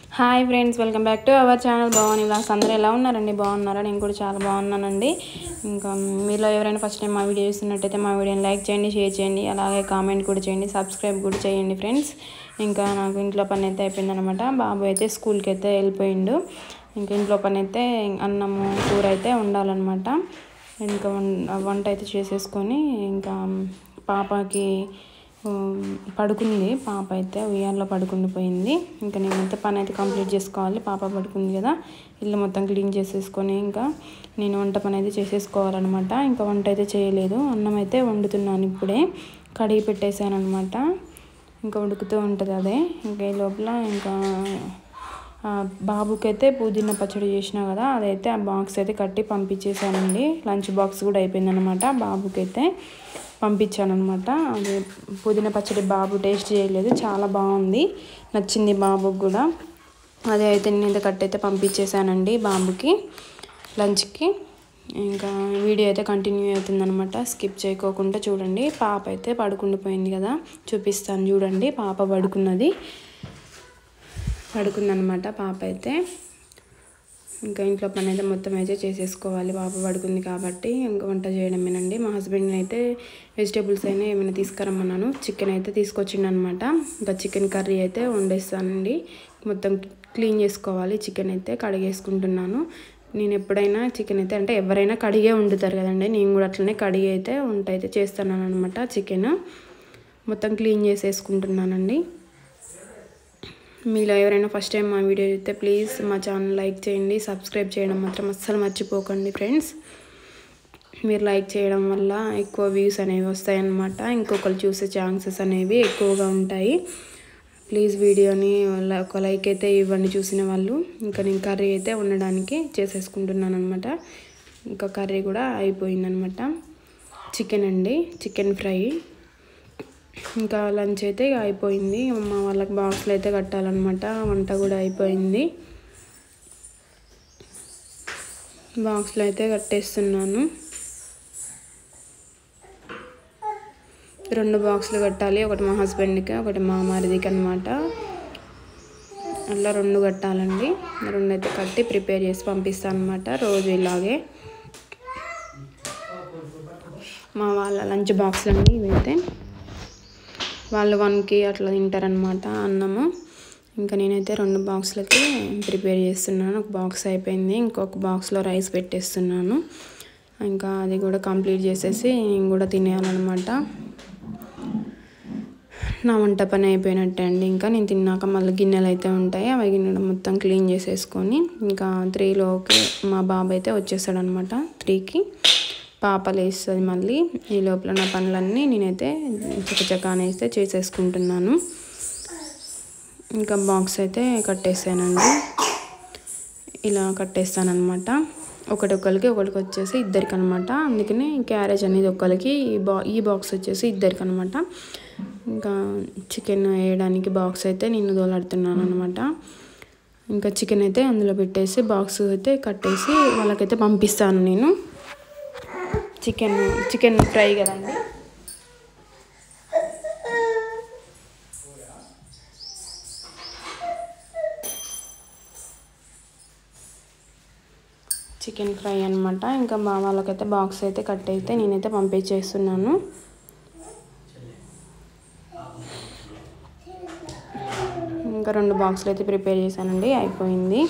hi friends welcome back to our channel Bhavani vlogs అందరూ ఎలా ఉన్నారండి బాగున్నారా నేను కూడా చాలా బాగున్నానండి ఇంకా మీలో ఎవరైనా ఫస్ట్ టైం మా వీడియో చూస్తున్నట్టయితే మా వీడియోని లైక్ చేయండి షేర్ చేయండి అలాగే కామెంట్ కూడా చేయండి సబ్స్క్రైబ్ కూడా చేయండి ఫ్రెండ్స్ ఇంకా నాకు ఇంట్లో పని అయితే అయిపోయిందనమాట బాబు అయితే స్కూల్కి అయితే వెళ్ళిపోయిండు ఇంకా ఇంట్లో పని అయితే అన్నము కూర అయితే ఉండాలన్నమాట ఇంకా వం- వంట అయితే చేసేసుకొని ఇంకా పాపకి ఉమ్, పడుకుంది పాప అయితే ఉయ్యాల్లో పడుకుండిపోయింది ఇంకా నేనైతే పని అయితే కంప్లీట్ చేసుకోవాలి పాప పడుకుంది కదా ఇల్లు మొత్తం క్లీన్ చేసేసుకొని ఇంకా నేను వంట పని అయితే చేసేసుకోవాలన్నమాట ఇంకా వంట అయితే చేయలేదు అన్నం అయితే వండుతున్నాను ఇప్పుడే కడిగి పెట్టేశాను అనమాట ఇంకా ఉడుకుతూ ఉంటుంది అదే ఇంకా ఈ లోపల ఇంకా ఆ, బాబుకైతే పుదీనా పచ్చడి చేసినా కదా అదైతే ఆ బాక్స్ అయితే కట్టి పంపించేసానండి లంచ్ బాక్స్ కూడా అయిపోయిందనమాట బాబుకైతే పంపించాను అనమాట అది పుదీనా పచ్చడి బాబు టేస్ట్ చేయలేదు చాలా బాగుంది నచ్చింది బాబుకి కూడా అదే అయితే నేను కట్టి అయితే పంపించేశానండి బాబుకి లంచ్కి ఇంకా వీడియో అయితే కంటిన్యూ అవుతుందన్నమాట స్కిప్ చేయకోకుండా చూడండి పాప అయితే పడుకుండిపోయింది కదా చూపిస్తాను చూడండి పాప పడుకున్నది పడుకుందనమాట పాప అయితే ఇంకా ఇంట్లో పని అయితే మొత్తం అయితే చేసేసుకోవాలి పాప పడుకుంది కాబట్టి ఇంకా వంట చేయడమేనండి మా హస్బెండ్ని అయితే వెజిటేబుల్స్ అయినా ఏమైనా తీసుకురమ్మన్నాను చికెన్ అయితే తీసుకొచ్చిండనమాట ఇంకా చికెన్ కర్రీ అయితే వండేస్తానండి మొత్తం క్లీన్ చేసుకోవాలి చికెన్ అయితే కడిగేసుకుంటున్నాను నేను ఎప్పుడైనా చికెన్ అయితే అంటే ఎవరైనా కడిగే వండుతారు కదండి నేను కూడా అట్లనే కడిగి అయితే వంట అయితే చేస్తాను అనమాట చికెన్ మొత్తం క్లీన్ చేసేసుకుంటున్నానండి మీలో ఎవరైనా ఫస్ట్ టైం మా వీడియో చూస్తే ప్లీజ్ మా ఛానల్ లైక్ చేయండి సబ్స్క్రైబ్ చేయడం మాత్రం అస్సలు మర్చిపోకండి ఫ్రెండ్స్ మీరు లైక్ చేయడం వల్ల ఎక్కువ వ్యూస్ అనేవి వస్తాయన్నమాట ఇంకొకరు చూసే ఛాన్సెస్ అనేవి ఎక్కువగా ఉంటాయి ప్లీజ్ వీడియోని ల- ఒక లైక్ అయితే ఇవ్వండి చూసిన వాళ్ళు ఇంకా నేను కర్రీ అయితే ఉండడానికి చేసేసుకుంటున్నాను అనమాట ఇంకా కర్రీ కూడా అయిపోయిందనమాట చికెన్ అండి చికెన్ ఫ్రై ఇంకా లంచ్ అయితే ఇక అయిపోయింది మా వాళ్ళకి బాక్స్లు అయితే కట్టాలన్నమాట వంట కూడా అయిపోయింది బాక్స్లో అయితే కట్టేస్తున్నాను రెండు బాక్సులు కట్టాలి ఒకటి మా హస్బెండ్కి ఒకటి మా మరిదికి అనమాట అలా రెండు కట్టాలండి రెండు అయితే కట్టి ప్రిపేర్ చేసి పంపిస్తాను అనమాట రోజు ఇలాగే మా వాళ్ళ లంచ్ బాక్స్లు అండి ఇవైతే వాళ్ళు వన్కి అట్లా తింటారనమాట అన్నము ఇంకా నేనైతే రెండు బాక్స్లకి ప్రిపేర్ చేస్తున్నాను ఒక బాక్స్ అయిపోయింది ఇంకొక బాక్స్లో రైస్ పెట్టేస్తున్నాను ఇంకా అది కూడా కంప్లీట్ చేసేసి నేను కూడా తినేయాలన్నమాట నా వంట పని అయిపోయినట్టే అండి ఇంకా నేను తిన్నాక మళ్ళీ గిన్నెలు అయితే ఉంటాయి అవి గిన్నెలు మొత్తం క్లీన్ చేసేసుకొని ఇంకా త్రీలోకి మా బాబు అయితే వచ్చేసాడనమాట త్రీకి పాప లేస్తుంది మళ్ళీ ఈ లోపల నా పనులన్నీ నేనైతే చకచకానైతే చేసేసుకుంటున్నాను ఇంకా బాక్స్ అయితే కట్టేసానండి ఇలా కట్టేస్తానమాట ఒకటి ఒకరికి ఒకరికి వచ్చేసి ఇద్దరికి అనమాట అందుకనే క్యారేజ్ అనేది ఒకరికి ఈ బా ఈ బాక్స్ వచ్చేసి ఇద్దరికి అనమాట ఇంకా చికెన్ వేయడానికి బాక్స్ అయితే నేను దోలాడుతున్నాను అనమాట ఇంకా చికెన్ అయితే అందులో పెట్టేసి బాక్స్ అయితే కట్టేసి వాళ్ళకైతే పంపిస్తాను నేను చికెన్ చికెన్ ఫ్రై కదండి చికెన్ ఫ్రై అనమాట ఇంకా మా వాళ్ళకైతే బాక్స్ అయితే కట్ అయితే నేనైతే పంపించేస్తున్నాను ఇంకా రెండు బాక్సులు అయితే ప్రిపేర్ చేశానండి అయిపోయింది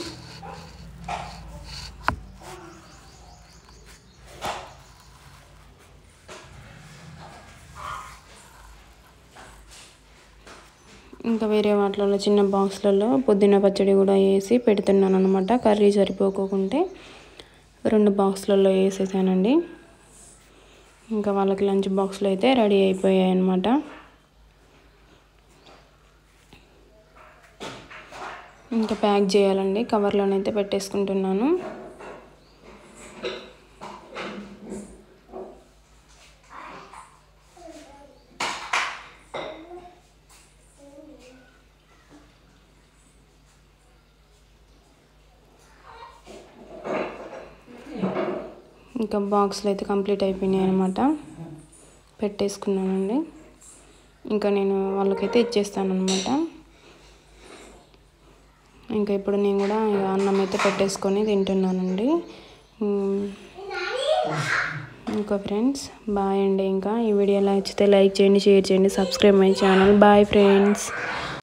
ఇంకా వేరే వాటిలలో చిన్న బాక్స్లలో పుదీనా పచ్చడి కూడా వేసి పెడుతున్నాను అనమాట కర్రీ సరిపోకుంటే రెండు బాక్స్లలో వేసేసానండి ఇంకా వాళ్ళకి లంచ్ బాక్స్లో అయితే రెడీ అయిపోయాయి అనమాట ఇంకా ప్యాక్ చేయాలండి కవర్లోనైతే పెట్టేసుకుంటున్నాను ఇంకా బాక్స్లో అయితే కంప్లీట్ అయిపోయినాయి అనమాట పెట్టేసుకున్నానండి ఇంకా నేను వాళ్ళకైతే ఇచ్చేస్తాను అనమాట ఇంకా ఇప్పుడు నేను కూడా ఇక అన్నం అయితే పెట్టేసుకొని తింటున్నానండి ఉమ్, ఇంకా ఫ్రెండ్స్ బాయ్ అండి ఇంకా ఈ వీడియో నచ్చితే లైక్ చేయండి షేర్ చేయండి subscribe my channel bye friends